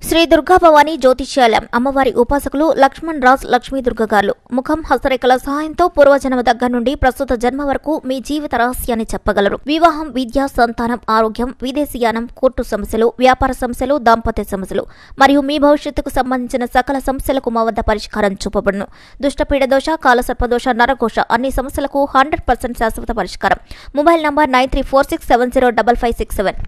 శ్రీ దుర్గా భవానీ జ్యోతిష్యాలయం అమ్మవారి ఉపాసకులు లక్ష్మణ్ రాజ్ లక్ష్మీ దుర్గ గారు ముఖం హస్తరేఖల సహాయంతో పూర్వజన్మ దగ్గర నుండి ప్రస్తుత జన్మ వరకు మీ జీవిత రహస్యాన్ని చెప్పగలరు వివాహం విద్య సంతానం ఆరోగ్యం విదేశీయానం కోర్టు సమస్యలు వ్యాపార సమస్యలు దాంపత్య సమస్యలు మరియు మీ భవిష్యత్తుకు సంబంధించిన సకల సమస్యలకు మా వద్ద పరిష్కారం చూపబడును దుష్టపీడ దోష కాలసర్పదోష నరఘోష అన్ని సమస్యలకు హండ్రెడ్ పర్సెంట్ శాశ్వత పరిష్కారం mobile number nine three four six seven zero double five six seven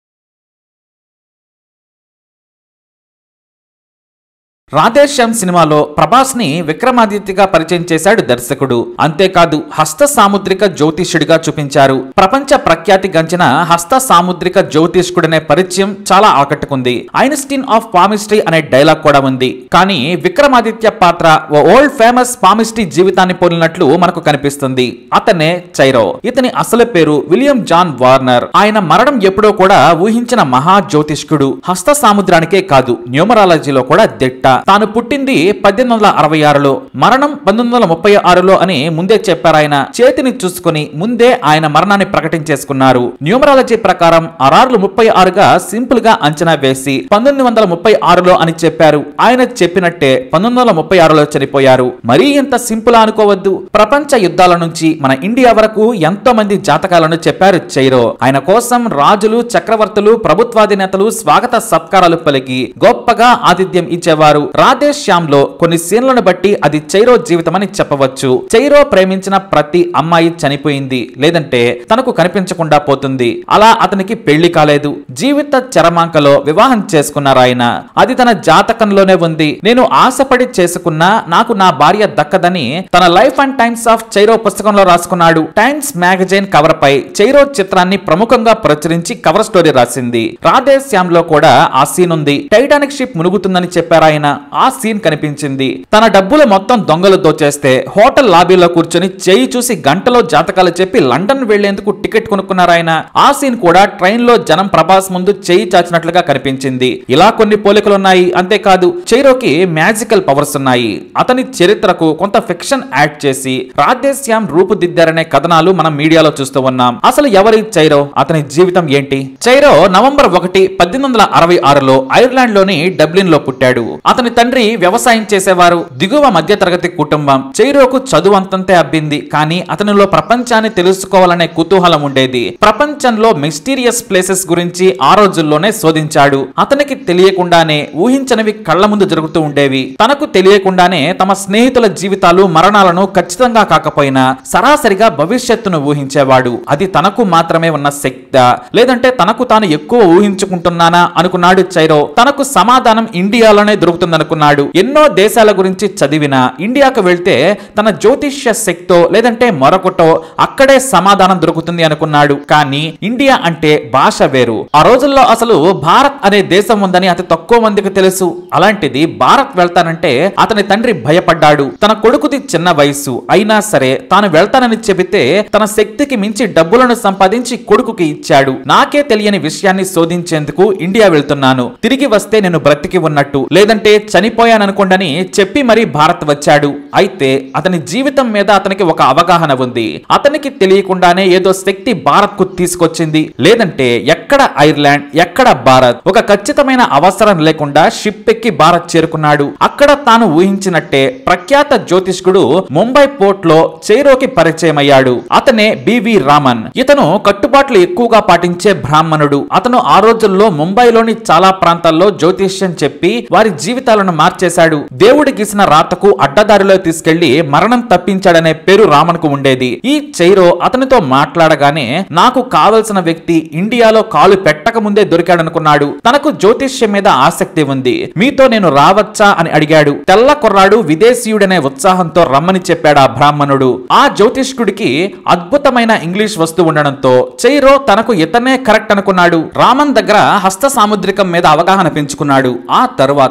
Radhe Shyam సినిమాలో ప్రభాస్ ని విక్రమాదిత్యగా పరిచయం చేశాడు దర్శకుడు అంతేకాదు హస్త సాముద్రిక జ్యోతిష్యుడిగా చూపించారు ప్రపంచ ప్రఖ్యాతి గంచిన హస్త సాముద్రిక జ్యోతిష్కుడనే పరిచయం చాలా ఆకట్టుకుంది ఐన్స్టీన్ ఆఫ్ పామిస్ట్రీ అనే డైలాగ్ కూడా ఉంది కానీ విక్రమాదిత్య పాత్ర ఓ ఓల్డ్ ఫేమస్ పామిస్ట్రీ జీవితాన్ని పోలినట్లు మనకు కనిపిస్తుంది అతనే చైరో ఇతని అసలు పేరు విలియం జాన్ వార్నర్ ఆయన మరణం ఎప్పుడో కూడా ఊహించిన మహా జ్యోతిష్కుడు హస్త సాముద్రానికే కాదు న్యూమరాలజీలో కూడా దిట్ట తాను పుట్టింది పద్దెనిమిది వందల అరవై ఆరులో మరణం పంతొమ్మిది వందల ముప్పై ఆరులో అని ముందే చెప్పారాయన చేతిని చూసుకుని ముందే ఆయన మరణాన్ని ప్రకటించేసుకున్నారు న్యూమరాలజీ ప్రకారం అరార్లు ముప్పై ఆరుగా సింపుల్ గా అంచనా వేసి పంతొమ్మిది వందల ముప్పై ఆరులో అని చెప్పారు ఆయన చెప్పినట్టే పంతొమ్మిది వందల ముప్పై ఆరులో చనిపోయారు మరీ ఇంత సింపుల్ అనుకోవద్దు ప్రపంచ యుద్ధాల నుంచి మన ఇండియా వరకు ఎంతో మంది జాతకాలను చెప్పారు చైరో ఆయన కోసం రాజులు చక్రవర్తులు ప్రభుత్వాధినేతలు స్వాగత సత్కారాలు పలికి గొప్పగా ఆతిథ్యం ఇచ్చేవారు రాధేశ్యామ్ లో కొన్ని సీన్లను బట్టి అది చైరో జీవితం అని చెప్పవచ్చు చైరో ప్రేమించిన ప్రతి అమ్మాయి చనిపోయింది లేదంటే తనకు కనిపించకుండా పోతుంది అలా అతనికి పెళ్లి కాలేదు జీవిత చరమాంకలో వివాహం చేసుకున్నారు ఆయన అది తన జాతకంలోనే ఉంది నేను ఆశపడి చేసుకున్నా నాకు నా భార్య దక్కదని తన life and times of Cheiro పుస్తకంలో రాసుకున్నాడు టైమ్స్ మ్యాగజైన్ కవర్ పై చైరో చిత్రాన్ని ప్రముఖంగా ప్రచురించి కవర్ స్టోరీ రాసింది రాధేశ్యామ్ లో కూడా ఆ సీన్ ఉంది టైటానిక్ షిప్ మునుగుతుందని చెప్పారు ఆయన ఆ సీన్ కనిపించింది తన డబ్బులు మొత్తం దొంగలు దోచేస్తే హోటల్ లాబీలో కూర్చొని చేయి చూసి గంటలో జాతకాలు చెప్పి లండన్ వెళ్లేందుకు టికెట్ కొనుక్కున్నారు ఆయన ఆ సీన్ కూడా ట్రైన్ లో జనం ప్రభాస్ ముందు చేయి చాచినట్లుగా కనిపించింది ఇలా కొన్ని పోలికలు ఉన్నాయి అంతేకాదు చైరోకి మ్యాజికల్ పవర్స్ ఉన్నాయి అతని చరిత్రకు కొంత ఫిక్షన్ యాడ్ చేసి రాధేశ్యామ్ రూపుదిద్దారనే కథనాలు మనం మీడియాలో చూస్తూ ఉన్నాం అసలు ఎవరి చైరో అతని జీవితం ఏంటి చైరో నవంబర్ ఒకటి పద్దెనిమిది వందల అరవై ఆరులో ఐర్లాండ్ లోని డబ్లిన్ లో పుట్టాడు అతని తండ్రి వ్యవసాయం చేసేవారు దిగువ మధ్యతరగతి కుటుంబం చైరోకు చదువు అంతంతే అబ్బింది కానీ అతనిలో ప్రపంచాన్ని తెలుసుకోవాలనే కుతూహలం ఉండేది ప్రపంచంలో మిస్టీరియస్ ప్లేసెస్ గురించి ఆ రోజుల్లోనే శోధించాడు అతనికి తెలియకుండానే ఊహించనివి కళ్ళ ముందు జరుగుతూ ఉండేవి తనకు తెలియకుండానే తమ స్నేహితుల జీవితాలు మరణాలను ఖచ్చితంగా కాకపోయినా సరాసరిగా భవిష్యత్తును ఊహించేవాడు అది తనకు మాత్రమే ఉన్న శక్తి లేదంటే తనకు తాను ఎక్కువ ఊహించుకుంటున్నానా అనుకున్నాడు చైరో తనకు సమాధానం ఇండియాలోనే దొరుకుతుందనుకున్నాడు ఎన్నో దేశాల గురించి చదివినా ఇండియాకు వెళ్తే తన జ్యోతిష్య శక్తో లేదంటే మరొకటో అక్కడే సమాధానం దొరుకుతుంది అనుకున్నాడు కానీ ఇండియా అంటే భాష వేరు ఆ రోజుల్లో అసలు భారత్ అనే దేశం ఉందని అతి తక్కువ మందికి తెలుసు అలాంటిది భారత్ వెళ్తానంటే అతని తండ్రి భయపడ్డాడు తన కొడుకుది చిన్న వయసు అయినా సరే తాను వెళ్తానని చెబితే తన శక్తికి మించి డబ్బులను సంపాదించి కొడుకుకి ఇచ్చాడు నాకే తెలియని విషయాన్ని శోధించేందుకు ఇండియా వెళ్తున్నాను తిరిగి వస్తే నేను బ్రతికి ఉన్నట్టు లేదంటే చనిపోయాననుకోండని చెప్పి మరీ భారత్ వచ్చాడు అయితే అతని జీవితం మీద అతనికి ఒక అవగాహన ఉంది అతనికి తెలియకుండానే ఏదో శక్తి భారత్ కు తీసుకొచ్చింది లేదంటే ఎక్కడ ఐర్లాండ్ ఎక్కడ భారత్ ఒక ఖచ్చితమైన అవసరం లేకుండా షిప్ ఎక్కి భారత్ చేరుకున్నాడు అక్కడ తాను ఊహించినట్టే ప్రఖ్యాత జ్యోతిష్కుడు ముంబై పోర్ట్ లో చైరోకి పరిచయం అయ్యాడు అతనే బివి రామన్ ఇతను కట్టుబాట్లు ఎక్కువగా పాటించే బ్రాహ్మణుడు అతను ఆ రోజుల్లో ముంబైలోని చాలా ప్రాంతాల్లో జ్యోతిష్యం చెప్పి వారి జీవితాలను మార్చేశాడు దేవుడి గీసిన రాతకు అడ్డదారిలో తీసుకెళ్లి మరణం తప్పించాడనే పేరు రామన్ కు ఉండేది ఈ చైరో అతనితో మాట్లాడగానే నాకు కావలసిన వ్యక్తి ఇండియాలో కాలు పెట్టక ముందే దొరికాడనుకున్నాడు తనకు జ్యోతిష్యం మీద ఆసక్తి ఉంది మీతో నేను రావచ్చా అని అడిగాడు తెల్ల కుర్రాడు విదేశీయుడనే ఉత్సాహంతో రమ్మని చెప్పాడు ఆ బ్రాహ్మణుడు ఆ జ్యోతిష్కుడికి అద్భుతమైన ఇంగ్లీష్ వస్తూ ఉండడంతో చైరో తనకు ఇతనే కరెక్ట్ అనుకున్నాడు రామన్ దగ్గర హస్త సాముద్రికం మీద అవగాహన పెంచుకున్నాడు ఆ తరువాత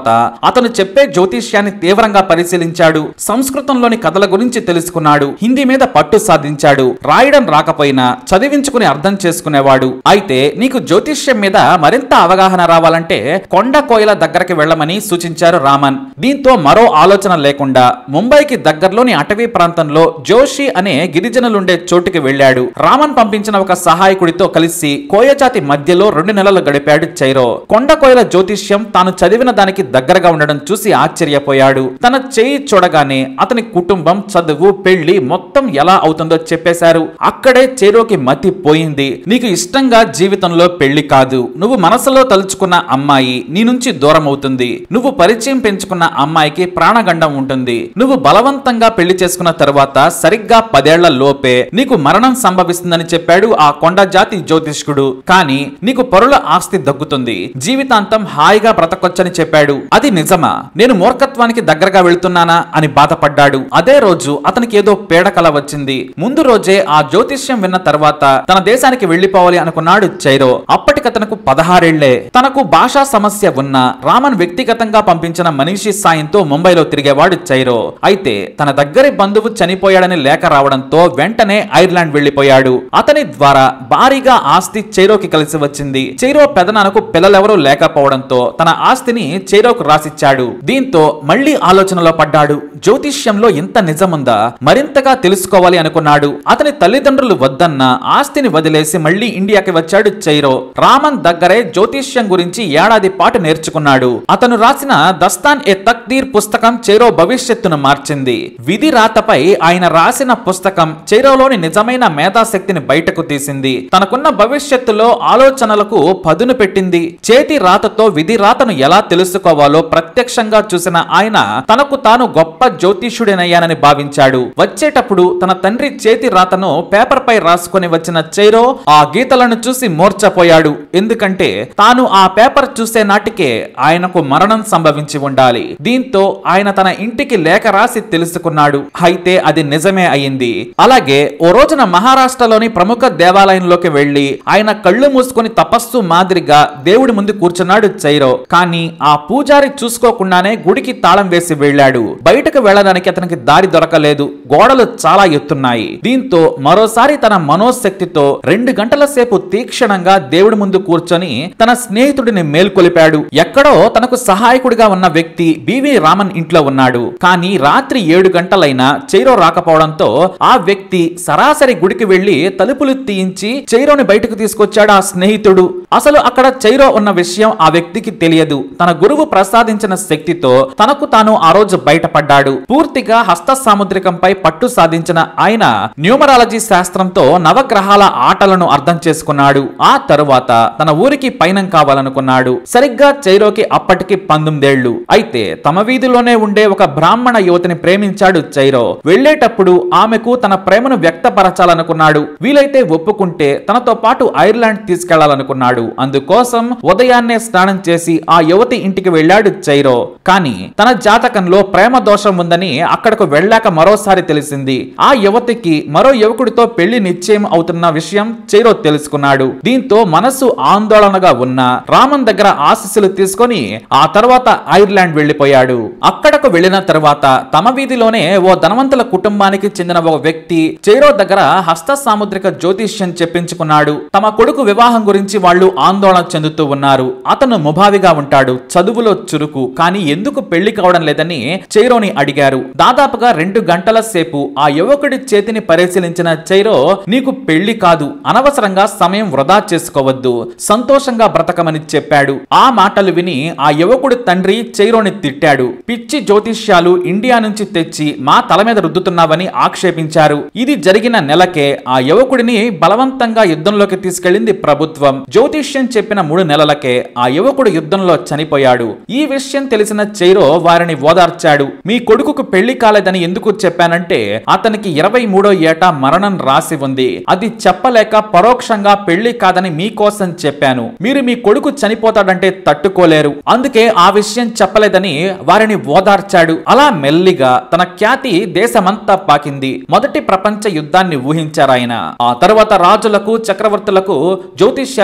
అతను చెప్పే జ్యోతిష్యాన్ని తీవ్రంగా పరిశీలించాడు సంస్కృతంలోని కథల గురించి తెలుసుకున్నాడు హిందీ మీద పట్టు సాధించాడు రాయడం రాకపోయినా చదివించుకుని అర్థం చేసుకునేవాడు అయితే నీకు జ్యోతిష్యం మీద మరింత అవగాహన రావాలంటే కొండ కోయిల దగ్గరికి వెళ్ళమని సూచించారు రామన్ దీంతో మరో ఆలోచన లేకుండా ముంబైకి దగ్గరలోని అటవీ ప్రాంతంలో జోషి అనే గిరిజనులుండే చోటుకి వెళ్ళాడు రామన్ పంపించిన ఒక సహాయకుడితో కలిసి కోయజాతి మధ్యలో రెండు నెలలు గడిపాడు చైరో కొండ కోయల జ్యోతిష్యం తాను చదివిన దానికి దగ్గరగా ఉండడం చూసి ఆశ్చర్యపోయాడు తన చేయి చూడగానే అతని కుటుంబం చదువు పెళ్లి మొత్తం ఎలా అవుతుందో చెప్పేశారు అక్కడే చేరోకి మతి పోయింది నీకు ఇష్టంగా జీవితంలో పెళ్లి కాదు నువ్వు మనసులో తలుచుకున్న అమ్మాయి నీ నుంచి దూరం అవుతుంది నువ్వు పరిచయం పెంచుకున్న అమ్మాయికి ప్రాణగండం ఉంటుంది నువ్వు బలవంతంగా పెళ్లి చేసుకున్న తరువాత సరిగ్గా పదేళ్ల లోపే నీకు మరణం సంభవిస్తుందని చెప్పాడు ఆ కొండ జాతి జ్యోతిష్కుడు కానీ నీకు పరుల ఆస్తి దక్కుతుంది జీవితాంతం హాయిగా బ్రతకొచ్చని చెప్పాడు అది నిజమా నేను మూర్ఖత్వానికి దగ్గరగా వెళ్తున్నానా అని బాధపడ్డాడు అదే రోజు అతనికి ఏదో పీడకల వచ్చింది ముందు రోజే ఆ జ్యోతిష్యం విన్న తర్వాత తన దేశానికి వెళ్లిపోవాలి అనుకున్నాడు చైరో అప్పటికతనకు పదహారేళ్లే తనకు భాషా సమస్య ఉన్న రామన్ వ్యక్తిగతంగా పంపించిన మనీషి సాయంతో ముంబైలో తిరిగేవాడు చైరో అయితే తన దగ్గరి బంధువు చనిపోయాడని లేఖ రావడంతో వెంటనే ఐర్లాండ్ వెళ్లిపోయాడు అతని ద్వారా భారీగా ఆస్తి చైరోకి కలిసి వచ్చింది చైరో పెదనాన్నకు పిల్లలెవరూ లేకపోవడంతో తన ఆస్తిని చైరోకు రాసిచ్చాడు దీంతో మళ్లీ ఆలోచనలో పడ్డాడు జ్యోతిష్యంలో ఇంత నిజముందా మరింతగా తెలుసుకోవాలి అనుకున్నాడు అతని తల్లిదండ్రులు వద్దన్న ఆస్తిని వదిలేసి మళ్లీ ఇండియాకి వచ్చాడు చైరో రామన్ దగ్గరే జ్యోతిష్యం గురించి ఏడాది పాటు నేర్చుకున్నాడు అతను రాసిన దస్తాన్ ఏ తక్దీర్ పుస్తకం చైరో భవిష్యత్తును మార్చింది విధి రాతపై ఆయన రాసిన పుస్తకం చైరోలోని నిజమైన మేధాశక్తిని బయటకు తీసింది తనకున్న భవిష్యత్తులో ఆలోచనలకు పదును పెట్టింది చేతి రాతతో విధి రాతను ఎలా తెలుసుకోవాలో ప్రత్యక్షంగా చూసిన ఆయన తనకు తాను గొప్ప జ్యోతిష్యుడినయ్యానని భావించాడు వచ్చేటప్పుడు తన తండ్రి చేతి రాతను పేపర్ పై రాసుకొని వచ్చిన చైరో ఆ గీతలను చూసి మూర్చపోయాడు ఎందుకంటే తాను ఆ పేపర్ చూసే నాటికే ఆయనకు మరణం సంభవించి ఉండాలి దీంతో ఆయన తన ఇంటికి లేఖ రాసి తెలుసుకున్నాడు అయితే అది నిజమే అయింది అలాగే ఓ రోజున మహారాష్ట్రలోని ప్రముఖ దేవాలయంలోకి వెళ్లి ఆయన కళ్ళు మూసుకొని తపస్సు మాదిరిగా దేవుడి ముందు కూర్చున్నాడు చైరో కానీ ఆ పూజారి చూసుకోకుండానే గుడికి తాళం వేసి వెళ్ళాడు బయటకు వెళ్ళడానికి అతనికి దారి దొరకలేదు గోడలు చాలా ఎత్తున్నాయి దీంతో మరోసారి తన మనోశక్తితో రెండు గంటల సేపు తీక్షణంగా దేవుడి ముందు కూర్చొని తన స్నేహితుడిని మేల్కొలిపాడు ఎక్కడో తనకు సహాయకుడిగా ఉన్న వ్యక్తి బివి రామన్ ఇంట్లో ఉన్నాడు కానీ రాత్రి ఏడు గంటలైనా చైరో రాకపోవడంతో ఆ వ్యక్తి సరాసరి గుడికి వెళ్లి తలుపులు తీయించి చైరోని బయటకు తీసుకొచ్చాడు ఆ స్నేహితుడు అసలు అక్కడ చైరో ఉన్న విషయం ఆ వ్యక్తికి తెలియదు తన గురువు ప్రసాదించిన శక్తితో తనకు తాను ఆ రోజు బయటపడ్డాడు పూర్తిగా హస్త సాముద్రికంపై పట్టు సాధించిన ఆయన న్యూమరాలజీ శాస్త్రంతో నవగ్రహాల ఆటలను అర్థం చేసుకున్నాడు ఆ తరువాత తన ఊరికి పయనం కావాలనుకున్నాడు సరిగ్గా చైరోకి అప్పటికి పంతొమ్మిదేళ్లు అయితే తమ వీధిలోనే ఉండే ఒక బ్రాహ్మణ యువతిని ప్రేమించాడు చైరో వెళ్లేటప్పుడు ఆమెకు తన ప్రేమను వ్యక్తపరచాలనుకున్నాడు వీలైతే ఒప్పుకుంటే తనతో పాటు ఐర్లాండ్ తీసుకెళ్లాలనుకున్నాడు అందుకోసం ఉదయాన్నే స్నానం చేసి ఆ యువతి ఇంటికి వెళ్ళాడు చైరో కానీ తన జాతకంలో ప్రేమ దోషం ఉందని అక్కడకు వెళ్ళాక మరోసారి తెలిసింది ఆ యువతికి మరో యువకుడితో పెళ్లి నిశ్చయం అవుతున్న విషయం చైరో తెలుసుకున్నాడు దీంతో మనసు ఆందోళనగా ఉన్న రామన్ దగ్గర ఆశీస్సులు తీసుకొని ఆ తర్వాత ఐర్లాండ్ వెళ్లిపోయాడు అక్కడకు వెళ్లిన తర్వాత తమ వీధిలోనే ఓ ధనవంతుల కుటుంబానికి చెందిన ఒక వ్యక్తి చైరో దగ్గర హస్త సాముద్రిక జ్యోతిష్యం చెప్పించుకున్నాడు తమ కొడుకు వివాహం గురించి వాళ్ళు ఆందోళన చెందుతూ ఉన్నారు అతను ముభావిగా ఉంటాడు చదువులో చురుకు కానీ ఎందుకు పెళ్లి కావడం లేదని చైరోని అడిగారు దాదాపుగా రెండు గంటల సేపు ఆ యువకుడి చేతిని పరిశీలించిన చైరో నీకు పెళ్లి కాదు అనవసరంగా సమయం వృధా చేసుకోవద్దు సంతోషంగా బ్రతకమని చెప్పాడు ఆ మాటలు విని ఆ యువకుడి తండ్రి చైరోని తిట్టాడు పిచ్చి జ్యోతిష్యాలు ఇండియా నుంచి తెచ్చి మా తల మీద రుద్దుతున్నావని ఆక్షేపించారు ఇది జరిగిన నెలకే ఆ యువకుడిని బలవంతంగా యుద్ధంలోకి తీసుకెళ్లింది ప్రభుత్వం జ్యోతిష్యం చెప్పిన మూడు నెలలకే ఆ యువకుడు యుద్ధంలో చనిపోయాడు ఈ విషయం తెలిసిన చైరో వారిని ఓదార్చాడు మీ కొడుకుకు పెళ్లి కాలేదని ఎందుకు చెప్పానంటే అతనికి ఇరవై మూడో ఏట మరణం రాసి ఉంది అది చెప్పలేక పరోక్షంగా పెళ్లి కాదని మీకోసం చెప్పాను మీరు మీ కొడుకు చనిపోతాడంటే తట్టుకోలేరు అందుకే ఆ విషయం చెప్పలేదని వారిని ఓదార్చాడు అలా మెల్లిగా తన ఖ్యాతి దేశమంతా పాకింది మొదటి ప్రపంచ యుద్ధాన్ని ఊహించారాయన ఆ తర్వాత రాజులకు చక్రవర్తులకు జ్యోతిష్యాలను చెప్పి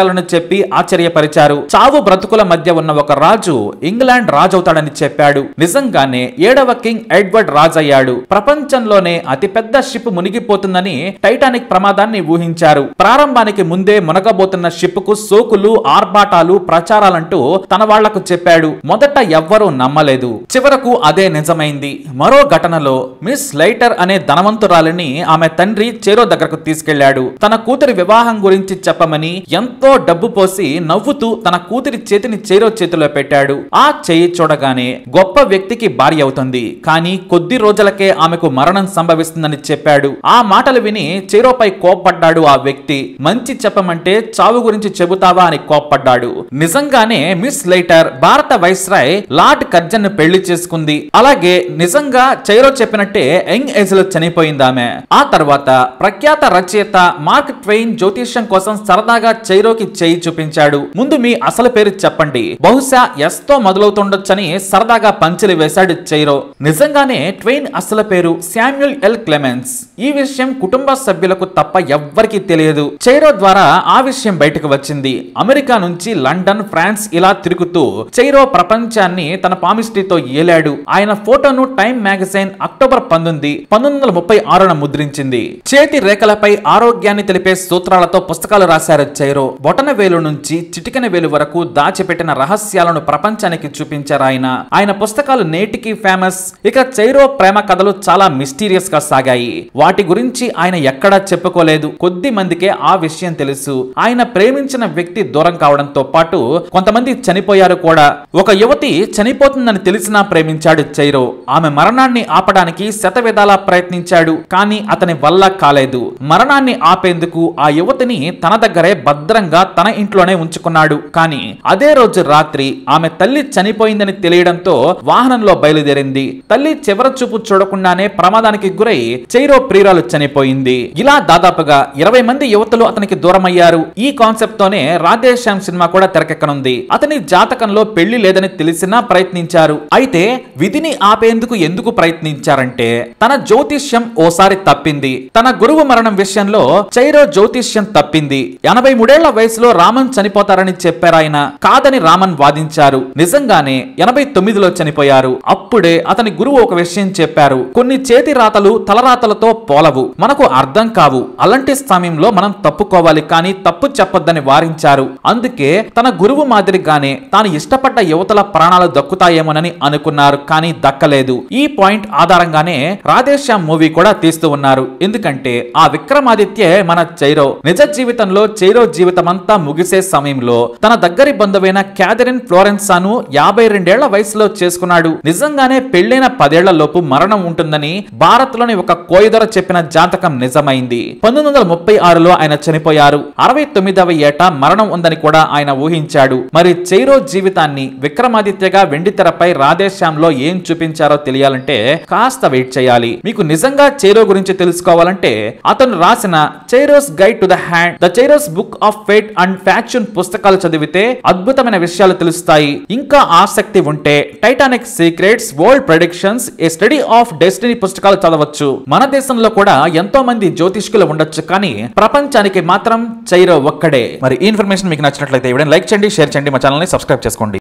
చెప్పి ఆశ్చర్యపరిచారు చావు బ్రతుకుల మధ్య ఉన్న ఒక రాజు ఇంగ్లాండ్ రాజవుతాడని చెప్పాడు నిజంగానే ఏడవ కింగ్ ఎడ్వర్డ్ రాజయ్యాడు ప్రపంచంలోనే అతిపెద్ద షిప్ మునిగిపోతుందని టైటానిక్ ప్రమాదాన్ని ఊహించారు ప్రారంభానికి ముందే మునగబోతున్న షిప్ కు సోకులు ఆర్భాటాలు ప్రచారాలంటూ తన వాళ్లకు చెప్పాడు మొదట ఎవ్వరూ నమ్మలేదు చివరకు అదే నిజమైంది మరో ఘటనలో మిస్ లైటర్ అనే ధనవంతురాలిని ఆమె తండ్రి చేరో దగ్గరకు తీసుకెళ్లాడు తన కూతురి వివాహం గురించి చెప్పమని ఎంతో డబ్బు పోసి నవ్వుతూ తన కూతురి చేతిని చేరో చేతిలో పెట్టాడు ఆ చెయ్యి చూడగానే గొప్ప వ్యక్తికి భార్య అవుతుంది కానీ కొద్ది రోజులకే ఆమెకు మరణం సంభవిస్తుందని చెప్పాడు ఆ మాటలు విని చేరోపై కోప్పడ్డాడు ఆ వ్యక్తి మంచి చెప్పమంటే చావు గురించి చెబుతావా అని కోప్పడ్డాడు నిజంగానే మిస్ లైటర్ భారత వైస్రాయ్ లార్డ్ కర్జన్ ను పెళ్లి చేసుకుంది అలాగే నిజంగా చైరో చెప్పినట్టే యంగ్ ఏజ్ లో చనిపోయింది ఆమె ఆ తర్వాత ప్రఖ్యాత రచయిత మార్క్ ట్వెయిన్ జ్యోతిష్యం కోసం సరదాగా చైరోకి చేయి చూపించాడు ముందు మీ అసలు పేరు చెప్పండి బహుశా ఎస్ తో మొదలవుతుండొచ్చని సరదాగా పంచులు వేశాడు చైరో నిజంగానే ట్వెయిన్ అసలు పేరు శామ్యుల్ ఎల్ క్లెమెన్స్ ఈ విషయం కుటుంబ సభ్యులకు తప్ప ఎవ్వరికీ తెలియదు చైరో ద్వారా ఆ విషయం బయటకు వచ్చింది అమెరికా నుంచి లండన్ ఫ్రాన్స్ ఇలా తిరుగుతూ చైరో ప్రపంచాన్ని తన పామిస్ట్రీతో ఏలాడు ఆయన ఫోటోను టైమ్ మ్యాగజైన్ అక్టోబర్ పంతొమ్మిది పంతొమ్మిది వందల ముప్పై ఆరున ముద్రించింది చేతి రేఖలపై ఆరోగ్యాన్ని తెలిపే సూత్రాలతో పుస్తకాలు రాశారు చైరో బొటన వేలు నుంచి చిటికెన వేలు వరకు దాచిపెట్టిన రహస్యాలను ప్రపంచానికి చూపించారు ఆయన ఆయన పుస్తకాలు నేటికి ఫేమస్ ఇక చైరో ప్రేమ కథలు చాలా మిస్టీరియస్ గా సాగాయి వాటి గురించి ఆయన ఎక్కడా చెప్పుకోలేదు కొద్ది మందికే ఆ విషయం తెలుసు ఆయన ప్రేమించిన వ్యక్తి దూరం కావడంతో పాటు కొంతమంది చనిపోయారు కూడా ఒక యువతి చనిపోతుందని తెలిసినా ప్రేమించాడు చైరో ఆమె మరణాన్ని ఆపడానికి శతవిధాలా ప్రయత్నించాడు కానీ అతని వల్ల కాలేదు మరణాన్ని ఆపేందుకు ఆ యువతిని తన దగ్గరే భద్రంగా తన ఇంట్లోనే ఉంచుకున్నాడు కానీ అదే రోజు రాత్రి ఆమె తల్లి చనిపోయిందని తెలియడంతో వాహనంలో బయలుదేరింది తల్లి చివర చూపు చూడకుండానే ప్రమాదానికి గురై చైరో ప్రియురాలు చనిపోయింది ఇలా దాదాపుగా ఇరవై మంది యువతులు అతనికి దూరమయ్యారు ఈ కాన్సెప్ట్ తోనే రాధేశ్యామ్ సినిమా కూడా తెరకెక్కనుంది అతని జాతకంలో పెళ్లి లేదని తెలిసినా ప్రయత్నించారు అయితే విధిని ఆపేందుకు ఎందుకు ప్రయత్నించారంటే తన జ్యోతిష్యం ఓసారి తప్పింది తన గురువు మరణం విషయంలో చైరో జ్యోతిష్యం తప్పింది ఎనభై మూడేళ్ల వయసులో రామన్ చనిపోతారని చెప్పారాయన కాదని రామన్ వాదించారు నిజంగానే ఎనభై తొమ్మిదిలో చనిపోయారు అప్పుడే అతని గురువు ఒక విషయం చెప్పారు కొన్ని చేతి రాతలు తలరాతలతో పోలవు మనకు అర్థం కావు అలాంటి సమయంలో మనం తప్పుకోవాలి కానీ తప్పు చెప్పొద్దని వారించారు అందుకే తన గురువు మాదిరిగానే తాను ఇష్టపడ్డ యువతల ప్రాణాలు దక్కుతాయేమోనని అనుకున్నారు కానీ దక్కలేదు ఈ పాయింట్ ఆధారంగానే రాధేశ్యామ్ మూవీ కూడా తీస్తూ ఉన్నారు ఎందుకంటే ఆ విక్రమాదిత్యే మన చైరో నిజ జీవితంలో చైరో జీవితమంతా ముగిసే సమయంలో తన దగ్గరి బంధువైన క్యాథరిన్ ఫ్లోరెన్సాను యాభై రెండేళ్ల వయసులో చేసుకున్నాడు నిజంగానే పెళ్లైన పదేళ్ల లోపు మరణం ఉంటుందని భారత్ లోని ఒక కోయిదొర చెప్పిన జాతకం నిజమైంది పంతొమ్మిది వందల ముప్పై ఆరులో ఆయన చనిపోయారు అరవై తొమ్మిదవ ఏట మరణం ఉందని కూడా ఆయన ఊహించాడు మరి చైరో జీవితాన్ని విక్రమాదిత్యగా వెండితెరపై రాధేశ్యామ్లో ఏం చూపించారో తెలియాలంటే కాస్త వెయిట్ చేయాలి మీకు నిజంగా చైరో గురించి తెలుసుకోవాలంటే అతను రాసిన Cheiro's guide to the hand the Cheiro's book of fate and faction పుస్తకాలు చదివితే అద్భుతమైన విషయాలు తెలుస్తాయి ఇంకా ఆసక్తి ఉంటే Titanic secrets world predictions a study of destiny పుస్తకాలు చదవచ్చు మన దేశంలో కూడా ఎంతో మంది జ్యోతిష్కులు ఉండొచ్చు కానీ ప్రపంచానికి మాత్రం చైరో ఒక్కడే మరి ఈ ఇన్ఫర్మేషన్ మీకు నచ్చినట్లయితే ఇవ్వండి లైక్ చేయండి షేర్ చేయండి మా ఛానల్ని సబ్స్క్రైబ్ చేసుకోండి